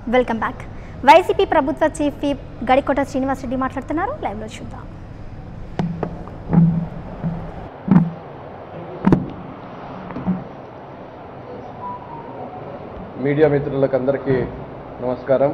welcome back YCP ప్రభుత్వ chief whip Gadikota Srinivasa Reddy మాట్లాడుతున్నారు లైవ్లో చూద్దాం మీడియా మిత్రులకు అందరికీ నమస్కారం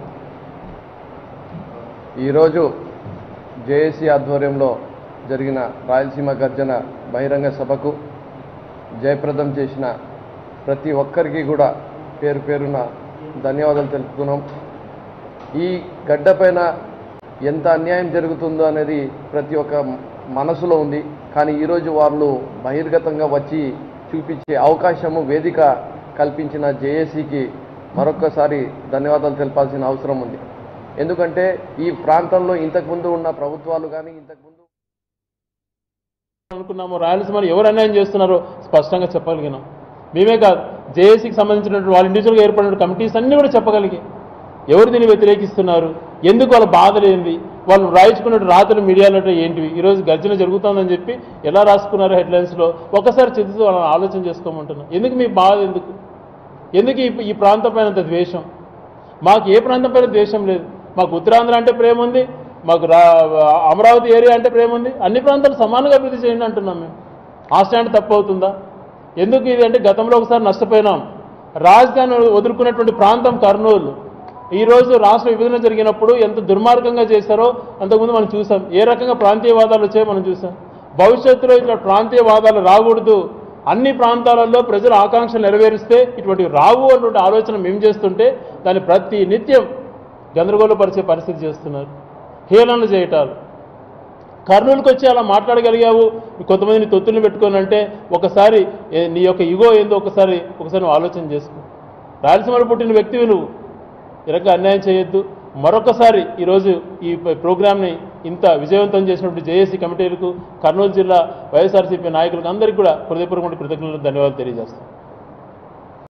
ఈరోజు జేఏసీ ఆధ్వర్యంలో జరిగిన రాయలసీమ గర్జన బహిరంగ సభకు జయప్రదం చేసిన ప్రతి ఒక్కరికి కూడా పేరు పేరున ధన్యవాదాలు తెలుపుతున్నాం ఈ గడ్డపైన ఎంత అన్యాయం జరుగుతుందో అనేది ప్రతి ఒక్క మనసులో ఉంది కానీ ఈరోజు వాళ్ళు బహిర్గతంగా వచ్చి చూపించే అవకాశము వేదిక కల్పించిన జేఏసీకి మరొక్కసారి ధన్యవాదాలు తెలపాల్సిన అవసరం ఉంది ఎందుకంటే ఈ ప్రాంతంలో ఇంతకుముందు ఉన్న ప్రభుత్వాలు కానీ ఇంతకుముందు అనుకున్నాము రాయలసీమలో ఎవరు అన్యాయం చేస్తున్నారో స్పష్టంగా చెప్పగలిగినాం మేమే కాదు జేఏసీకి సంబంధించినటువంటి వాళ్ళ ఇండివిజువల్గా ఏర్పడిన కమిటీస్ అన్నీ కూడా చెప్పగలిగి ఎవరు దీన్ని వ్యతిరేకిస్తున్నారు ఎందుకు వాళ్ళ బాధలు ఏంది వాళ్ళు రాయించుకున్న రాతలు మీడియాలో ఏంటివి ఈరోజు గర్జన జరుగుతుందని చెప్పి ఎలా రాసుకున్నారు హెడ్లైన్స్లో ఒకసారి చదువుతూ వాళ్ళని ఆలోచన చేసుకోమంటున్నాం ఎందుకు మీ బాధ ఎందుకు ఎందుకు ఈ ఈ ప్రాంతం పైన అంత ద్వేషం మాకు ఏ ప్రాంతం పైన ద్వేషం లేదు మాకు ఉత్తరాంధ్ర అంటే ప్రేమ ఉంది మాకు రా అమరావతి ఏరియా అంటే ప్రేమ ఉంది అన్ని ప్రాంతాలు సమానంగా అభివృద్ధి చేయండి అంటున్నాం మేము ఆ స్టాండ్ తప్పు అవుతుందా ఎందుకు ఇది అంటే గతంలో ఒకసారి నష్టపోయినాం రాజధాని వదులుకున్నటువంటి ప్రాంతం కర్నూలు ఈరోజు రాష్ట్ర విభజన జరిగినప్పుడు ఎంత దుర్మార్గంగా చేశారో అంతకుముందు మనం చూసాం ఏ రకంగా ప్రాంతీయవాదాలు వచ్చాయో మనం చూసాం భవిష్యత్తులో ఇట్లా ప్రాంతీయవాదాలు రాకూడదు అన్ని ప్రాంతాలలో ప్రజల ఆకాంక్షలు నెరవేరిస్తే ఇటువంటి రావు అటువంటి ఆలోచన మేము చేస్తుంటే దాన్ని ప్రతి నిత్యం గందరగోళపరిచే పరిస్థితి చేస్తున్నారు హేళనలు చేయటాలు కర్నూలుకి వచ్చి అలా మాట్లాడగలిగావు కొంతమందిని తొత్తులు పెట్టుకొని అంటే ఒకసారి ఏ- నీ యొక్క ఇగో ఏందో ఒకసారి ఒకసారి నువ్వు ఆలోచన చేసుకో రాయలసీమలో పుట్టిన వ్యక్తివి నువ్వు ఈ రకంగా అన్యాయం చేయొద్దు మరొకసారి ఈరోజు ఈ ప- ప్రోగ్రామ్ని ఇంత విజయవంతం చేసినటువంటి జేఏసీ కమిటీలకు కర్నూలు జిల్లా వైఎస్ఆర్సీపీ నాయకులకు అందరికీ కూడా హృదయపూర్వక కృతజ్ఞతలు ధన్యవాదాలు తెలియజేస్తాను